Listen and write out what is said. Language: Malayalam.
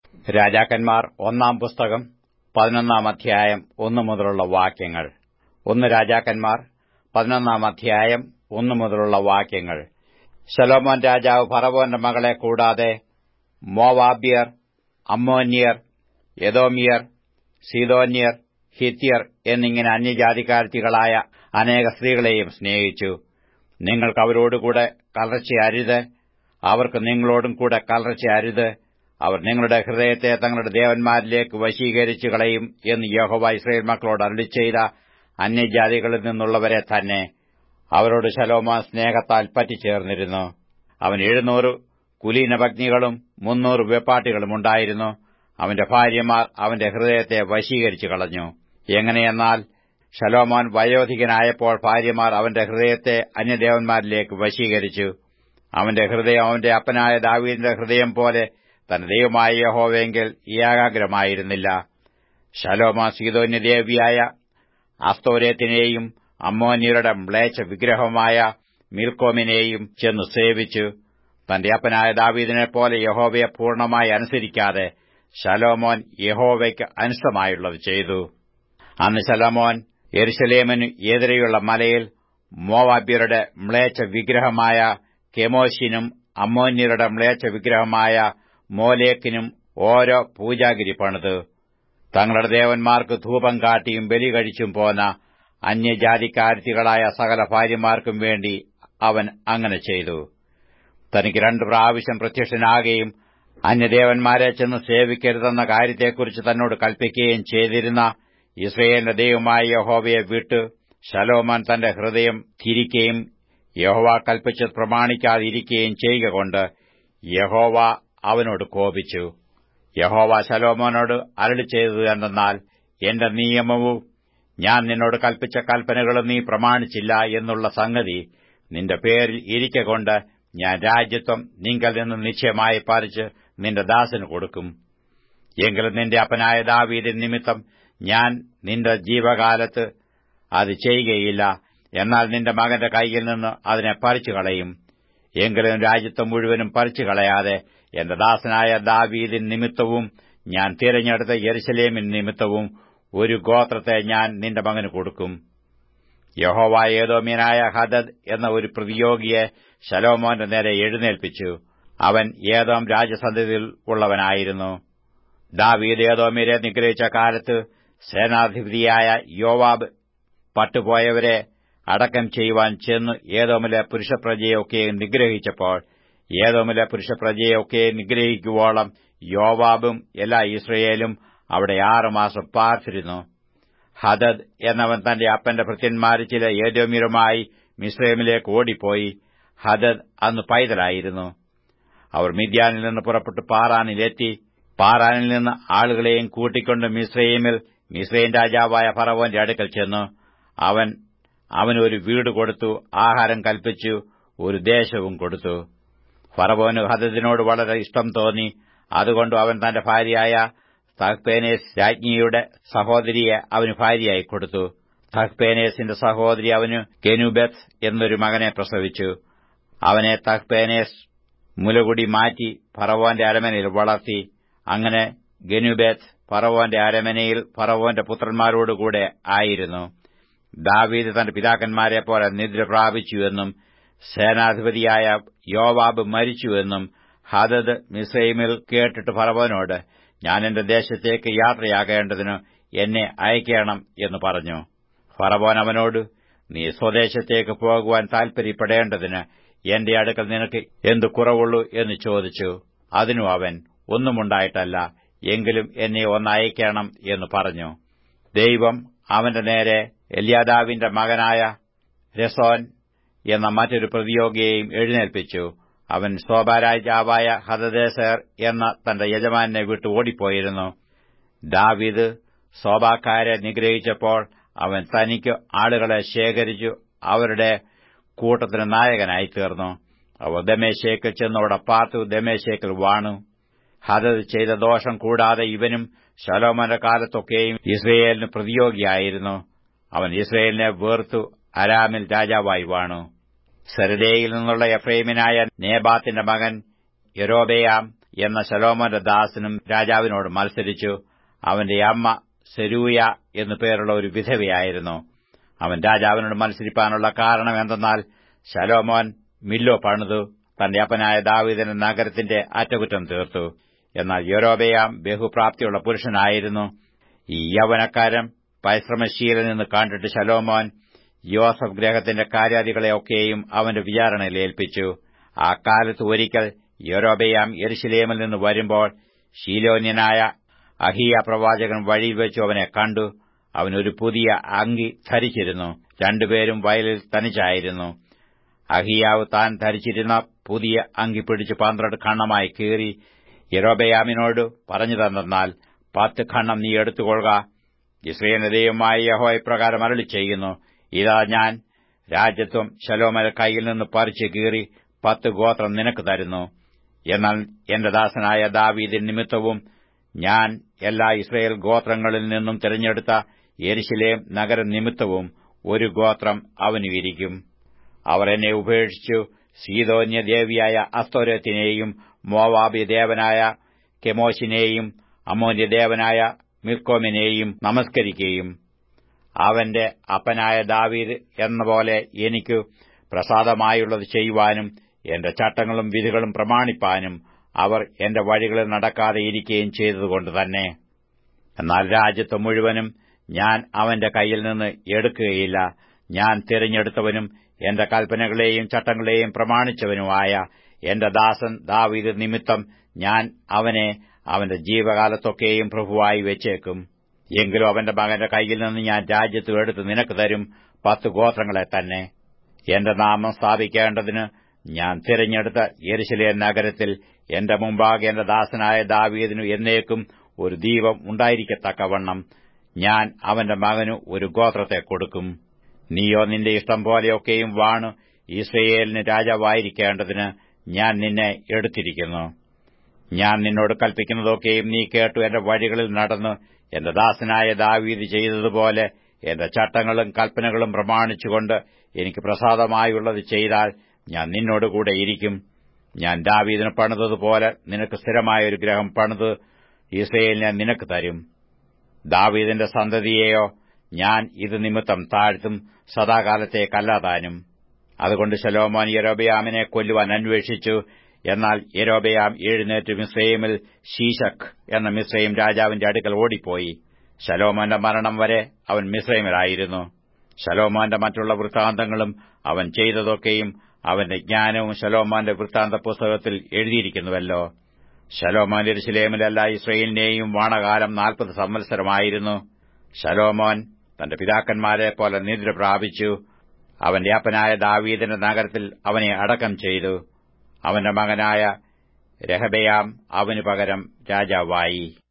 രാജാക്കന്മാർ ഒന്നാം പുസ്തകം പതിനൊന്നാം അധ്യായം ഒന്നു മുതലുള്ള വാക്യങ്ങൾ ഒന്ന് രാജാക്കന്മാർ പതിനൊന്നാം അധ്യായം ഒന്നു മുതലുള്ള വാക്യങ്ങൾ ശലോമോൻ രാജാവ് ഫറവോന്റെ മകളെ കൂടാതെ മോവാബ്യർ അമ്മോന്യർ യദോമിയർ സീതോന്യർ ഹിത്യർ എന്നിങ്ങനെ അന്യജാതിക്കാരത്തികളായ അനേക സ്ത്രീകളെയും സ്നേഹിച്ചു നിങ്ങൾക്ക് അവരോടുകൂടെ കലർച്ചയരുത് അവർക്ക് നിങ്ങളോടും കൂടെ കലർച്ചയരുത് അവർ നിങ്ങളുടെ ഹൃദയത്തെ തങ്ങളുടെ ദേവന്മാരിലേക്ക് വശീകരിച്ചു കളയും എന്ന് യഹോവ ഇസ്രയേൽ മക്കളോട് അരുളി ചെയ്ത അന്യജാതികളിൽ നിന്നുള്ളവരെ തന്നെ അവരോട് ശലോമോൻ സ്നേഹത്താൽ പറ്റിച്ചേർന്നിരുന്നു അവൻ എഴുന്നൂറ് കുലീനഭഗ്നികളും മുന്നൂറ് വെപ്പാട്ടികളും ഉണ്ടായിരുന്നു അവന്റെ ഭാര്യമാർ അവന്റെ ഹൃദയത്തെ വശീകരിച്ചു കളഞ്ഞു എങ്ങനെയെന്നാൽ ശലോമോൻ വയോധികനായപ്പോൾ ഭാര്യമാർ അവന്റെ ഹൃദയത്തെ അന്യദേവന്മാരിലേക്ക് വശീകരിച്ചു അവന്റെ ഹൃദയം അവന്റെ അപ്പനായ ദാവീദിന്റെ ഹൃദയം പോലെ തന്റെ ദൈവമായ യഹോവെങ്കിൽ ഏകാഗ്രമായിരുന്നില്ല ശലോമ സീതോന്യദേവിയായ അസ്തോരത്തിനെയും അമ്മോന്യരുടെ മ്ലേച്ഛ വിഗ്രഹമായ മിൽക്കോമിനെയും ചെന്നു സേവിച്ചു തന്റെ അപ്പനായ ദാവീദിനെ പോലെ യഹോവയെ പൂർണ്ണമായി അനുസരിക്കാതെ ശലോമോൻ യഹോവയ്ക്ക് അനുസമായുള്ളത് ചെയ്തു അന്ന് ശലോമോൻ യെരുശലേമിന് എതിരെയുള്ള മലയിൽ മോവാബ്യരുടെ മ്ലേച്ഛ വിഗ്രഹമായ കെമോശിനും അമ്മോന്യരുടെ മ്ലേച്ഛ വിഗ്രഹമായ മോലേക്കിനും ഓരോ പൂജാഗിരി പണിത് തങ്ങളുടെ ദേവന്മാർക്ക് ധൂപം കാട്ടിയും ബലി കഴിച്ചും പോന്ന അന്യജാതിക്കാരത്തികളായ സകല ഭാര്യമാർക്കും വേണ്ടി അവൻ അങ്ങനെ ചെയ്തു തനിക്ക് രണ്ടു പ്രാവശ്യം പ്രത്യക്ഷനാകുകയും അന്യദേവന്മാരെ ചെന്ന് സേവിക്കരുതെന്ന കാര്യത്തെക്കുറിച്ച് തന്നോട് കൽപ്പിക്കുകയും ചെയ്തിരുന്ന ഇസ്രയേലിന്റെ ദൈവമായ യഹോവയെ വിട്ട് ശലോമോൻ തന്റെ ഹൃദയം തിരിക്കുകയും യഹോവ കൽപ്പിച്ച് പ്രമാണിക്കാതിരിക്കുകയും ചെയ്യുക കൊണ്ട് യഹോവ അവനോട് കോപിച്ചു യഹോവ ശലോമോനോട് അരളി ചെയ്തത് എന്തെന്നാൽ എന്റെ നിയമവും ഞാൻ നിന്നോട് കൽപ്പിച്ച കൽപ്പനകളും നീ പ്രമാണിച്ചില്ല എന്നുള്ള സംഗതി നിന്റെ പേരിൽ ഇരിക്കൊണ്ട് ഞാൻ രാജ്യത്വം നിങ്കൽ നിന്ന് നിശ്ചയമായി പറിച്ച് നിന്റെ ദാസന് കൊടുക്കും എങ്കിലും നിന്റെ അപ്പനായ ദാവീദിൻ നിമിത്തം ഞാൻ നിന്റെ ജീവകാലത്ത് അത് ചെയ്യുകയില്ല എന്നാൽ നിന്റെ മകന്റെ കൈയിൽ നിന്ന് അതിനെ പറിച്ചു കളയും എങ്കിലും രാജ്യത്വം മുഴുവനും പറിച്ചു കളയാതെ എന്റെ ദാസനായ ദാവീദിൻ നിമിത്തവും ഞാൻ തിരഞ്ഞെടുത്ത യെരുശലേമിൻ നിമിത്തവും ഒരു ഗോത്രത്തെ ഞാൻ നിന്റെ മകന് കൊടുക്കും യഹോവ ഏതോമ്യനായ ഹദദ് എന്ന ഒരു പ്രതിയോഗിയെ ശലോമോന്റെ നേരെ എഴുന്നേൽപ്പിച്ചു അവൻ ഏതോം രാജസന്ധതിയിൽ ഉള്ളവനായിരുന്നു ദാവീദ് ഏതോമ്യരെ നിഗ്രഹിച്ച കാലത്ത് സേനാധിപതിയായ യോവാബ് പട്ടുപോയവരെ അടക്കം ചെയ്യുവാൻ ചെന്ന് ഏതോമിലെ പുരുഷപ്രജയൊക്കെ നിഗ്രഹിച്ചപ്പോൾ ഏതോമിലെ പുരുഷപ്രജയൊക്കെ നിഗ്രഹിക്കുവോളം യോവാബും എല്ലാ ഇസ്രയേലും അവിടെ ആറുമാസം പാർത്തിരുന്നു ഹദദ് എന്നവൻ തന്റെ അപ്പന്റെ ഭൃത്യന്മാരിൽ ചില ഏതോമ്യരുമായി മിസ്രൈമിലേക്ക് ഓടിപ്പോയി ഹദദ് അന്ന് പൈതലായിരുന്നു അവർ മിദ്യാനിൽ നിന്ന് പുറപ്പെട്ട് പാറാനിലെത്തി പാറാനിൽ നിന്ന് ആളുകളെയും കൂട്ടിക്കൊണ്ട് മിസ്രൈമിൽ മിസ്രൈൻ രാജാവായ ഫറവോന്റെ അടുക്കൽ ചെന്നു അവൻ അവനൊരു വീട് കൊടുത്തു ആഹാരം കൽപ്പിച്ചു ഒരു ദേശവും കൊടുത്തു ഫറവോന് ഹദദിനോട് വളരെ ഇഷ്ടം തോന്നി അതുകൊണ്ട് അവൻ തന്റെ ഭാര്യയായ തഹ്പേനേസ് രാജ്ഞിയുടെ സഹോദരിയെ അവന് ഭാര്യയായി കൊടുത്തു തഹ്പേനേസിന്റെ സഹോദരി അവന് കെനുബെത്ത് എന്നൊരു മകനെ പ്രസവിച്ചു അവനെ തഹ്പേനേസ് മുലകുടി മാറ്റി ഫറവോന്റെ അരമനയിൽ വളർത്തി അങ്ങനെ ഗനുബേത്ത് ഫറവോന്റെ അരമനയിൽ ഫറവോന്റെ പുത്രന്മാരോടുകൂടെ ആയിരുന്നു ദാവീദ് തന്റെ പിതാക്കന്മാരെ പോലെ നിദ്ര പ്രാപിച്ചുവെന്നും സേനാധിപതിയായ യോവാബ് മരിച്ചുവെന്നും ഹദദ് മിസൈമിൽ കേട്ടിട്ട് ഫറവോനോട് ഞാൻ എന്റെ ദേശത്തേക്ക് യാത്രയാകേണ്ടതിന് എന്നെ അയക്കണം എന്ന് പറഞ്ഞു ഫറവോൻ അവനോട് നീ സ്വദേശത്തേക്ക് പോകുവാൻ താൽപര്യപ്പെടേണ്ടതിന് എന്റെ അടുക്കൽ നിനക്ക് എന്തു കുറവുള്ളൂ എന്ന് ചോദിച്ചു അതിനു അവൻ ഒന്നുമുണ്ടായിട്ടല്ല എങ്കിലും എന്നെ ഒന്നയക്കണം എന്ന് പറഞ്ഞു ദൈവം അവന്റെ നേരെ എല്യാദാവിന്റെ മകനായ രസോൻ എന്ന മറ്റൊരു പ്രതിയോഗിയെയും എഴുന്നേൽപ്പിച്ചു അവൻ ശോഭാരാജാവായ ഹദദേശർ എന്ന തന്റെ യജമാനെ വിട്ട് ഓടിപ്പോയിരുന്നു ദാവീദ് ശോഭാക്കാരെ നിഗ്രഹിച്ചപ്പോൾ അവൻ തനിക്ക് ആളുകളെ ശേഖരിച്ചു അവരുടെ കൂട്ടത്തിന് നായകനായി തീർന്നു അവർ ദമേശേക്കിൽ ചെന്നവിടെ പാർത്തു ദമേശേക്കിൽ വാണു ഹദത് ചെയ്ത ദോഷം കൂടാതെ ഇവനും ശലോമന്റെ കാലത്തൊക്കെയും ഇസ്രയേലിന് പ്രതിയോഗിയായിരുന്നു അവൻ ഇസ്രയേലിനെ വേർത്തു അരാമിൽ രാജാവായി വാണു സരദയിൽ നിന്നുള്ള എഫ്രൈമിനായ നേബാത്തിന്റെ മകൻ യരോബയാം എന്ന ശലോമോന്റെ ദാസനും രാജാവിനോട് മത്സരിച്ചു അവന്റെ അമ്മ സെരൂയ എന്നു പേരുള്ള ഒരു വിധവയായിരുന്നു അവൻ രാജാവിനോട് മത്സരിപ്പാനുള്ള കാരണം എന്തെന്നാൽ ശലോമോൻ മില്ലോ പണിതു തന്റെ അപ്പനായ ദാവീദിന്റെ നഗരത്തിന്റെ അറ്റകുറ്റം തീർത്തു എന്നാൽ യൊരോബയാം ബഹുപ്രാപ്തിയുള്ള പുരുഷനായിരുന്നു ഈ യൗവനക്കാരൻ പരിശ്രമശീലനെന്ന് കണ്ടിട്ട് ശലോമോൻ യോസഫ് ഗ്രഹത്തിന്റെ കാര്യാദികളെയൊക്കെയും അവന്റെ വിചാരണയിൽ ഏൽപ്പിച്ചു ആ കാലത്ത് ഒരിക്കൽ യൊരോബയാം യെരുശലേമിൽ നിന്ന് വരുമ്പോൾ ശീലോന്യനായ അഹിയ പ്രവാചകൻ വഴിയിൽ വെച്ചു അവനെ കണ്ടു അവനൊരു പുതിയ അങ്കി ധരിച്ചിരുന്നു രണ്ടുപേരും വയലിൽ തനിച്ചായിരുന്നു അഹിയാവ് താൻ ധരിച്ചിരുന്ന പുതിയ അങ്കി പിടിച്ച് പന്ത്രണ്ട് ഖണ്ണമായി കീറി യരോബയാമിനോട് പറഞ്ഞു തന്നാൽ പത്ത് ഖണ്ണം നീ എടുത്തുകൊള്ളുക ഇസ്രയേലിന്റെ ദൈവമായ യഹോ ഇപ്രകാരം അരളി ചെയ്യുന്നു ഇതാ ഞാൻ രാജ്യത്വം ശലോമല കൈയിൽ നിന്ന് പറിച്ചു കീറി പത്ത് ഗോത്രം നിനക്ക് തരുന്നു എന്നാൽ എന്റെ ദാസനായ ദാവീദിൻ നിമിത്തവും ഞാൻ എല്ലാ ഇസ്രയേൽ ഗോത്രങ്ങളിൽ നിന്നും തിരഞ്ഞെടുത്ത യെരുശലേം നഗര നിമിത്തവും ഒരു ഗോത്രം അവനു ഇരിക്കും അവർ എന്നെ ഉപേക്ഷിച്ചു സീതോന്യ ദേവിയായ അസ്തോരത്തിനെയും മോവാബി ദേവനായ കെമോശിനെയും അമോന്യ ദേവനായ മിർക്കോമിനെയും നമസ്കരിക്കുകയും അവന്റെ അപ്പനായ ദാവീദ് എന്ന പോലെ എനിക്കു പ്രസാദമായുള്ളത് ചെയ്യുവാനും എന്റെ ചട്ടങ്ങളും വിധികളും പ്രമാണിപ്പാനും അവർ എന്റെ വഴികളിൽ നടക്കാതെ ഇരിക്കുകയും ചെയ്തതുകൊണ്ട് തന്നെ എന്നാൽ രാജ്യത്ത് മുഴുവനും ഞാൻ അവന്റെ കയ്യിൽ നിന്ന് എടുക്കുകയില്ല ഞാൻ തിരഞ്ഞെടുത്തവനും എന്റെ കൽപ്പനകളെയും ചട്ടങ്ങളെയും പ്രമാണിച്ചവനുമായ എന്റെ ദാസൻ ദാവീദ് നിമിത്തം ഞാൻ അവനെ അവന്റെ ജീവകാലത്തൊക്കെയും പ്രഭുവായി വെച്ചേക്കും എങ്കിലും അവന്റെ മകന്റെ കയ്യിൽ നിന്ന് ഞാൻ രാജ്യത്ത് എടുത്ത് നിനക്ക് തരും പത്ത് ഗോത്രങ്ങളെ തന്നെ എന്റെ നാമം സ്ഥാപിക്കേണ്ടതിന് ഞാൻ തിരഞ്ഞെടുത്ത യെരുശലേം നഗരത്തിൽ എന്റെ മുമ്പാകെ എന്റെ ദാസനായ ദാവീദിനു എന്നേക്കും ഒരു ദീപം ഉണ്ടായിരിക്കത്തക്കവണ്ണം ഞാൻ അവന്റെ മകനു ഒരു ഗോത്രത്തെ കൊടുക്കും നീയോ നിന്റെ ഇഷ്ടം പോലെയൊക്കെയും വാണു ഇസ്രയേലിന് രാജാവായിരിക്കേണ്ടതിന് ഞാൻ നിന്നെ എടുത്തിരിക്കുന്നു ഞാൻ നിന്നോട് കൽപ്പിക്കുന്നതൊക്കെയും നീ കേട്ടു എന്റെ വഴികളിൽ നടന്ന് എന്റെ ദാസനായ ദാവീദ് ചെയ്തതുപോലെ എന്റെ ചട്ടങ്ങളും കൽപ്പനകളും പ്രമാണിച്ചുകൊണ്ട് എനിക്ക് പ്രസാദമായുള്ളത് ചെയ്താൽ ഞാൻ നിന്നോടുകൂടെ ഇരിക്കും ഞാൻ ദാവീദിന് പണിതതുപോലെ നിനക്ക് സ്ഥിരമായ ഒരു ഗ്രഹം പണിത് ഇസ്രയേലിനെ നിനക്ക് തരും ദാവീദിന്റെ സന്തതിയെയോ ഞാൻ ഇത് നിമിത്തം താഴ്ത്തും സദാകാലത്തേക്കല്ലാതാനും അതുകൊണ്ട് ശലോമോൻ യരോബയാമിനെ കൊല്ലുവാൻ അന്വേഷിച്ചു എന്നാൽ യരോബയാം എഴുന്നേറ്റ് മിസ്രൈമിൽ ശീശക് എന്ന മിസ്രൈം രാജാവിന്റെ അടുക്കൽ ഓടിപ്പോയി ശലോമോന്റെ മരണം വരെ അവൻ മിസ്രൈമിലായിരുന്നു ശലോമോന്റെ മറ്റുള്ള വൃത്താന്തങ്ങളും അവൻ ചെയ്തതൊക്കെയും അവന്റെ ജ്ഞാനവും ശലോമോന്റെ വൃത്താന്ത പുസ്തകത്തിൽ എഴുതിയിരിക്കുന്നുവല്ലോ ശലോമോൻ എരുശലേമിലല്ല ഇസ്രയേലിനെയും വാണകാലം നാൽപ്പത് സംവത്സരമായിരുന്നു ശലോമോൻ തന്റെ പിതാക്കന്മാരെ പോലെ നിദ്ര പ്രാപിച്ചു അവന്റെ അപ്പനായ ദാവീദിന്റെ നഗരത്തിൽ അവനെ അടക്കം ചെയ്തു അവന്റെ മകനായ രഹബയാം അവനു പകരം രാജാവായി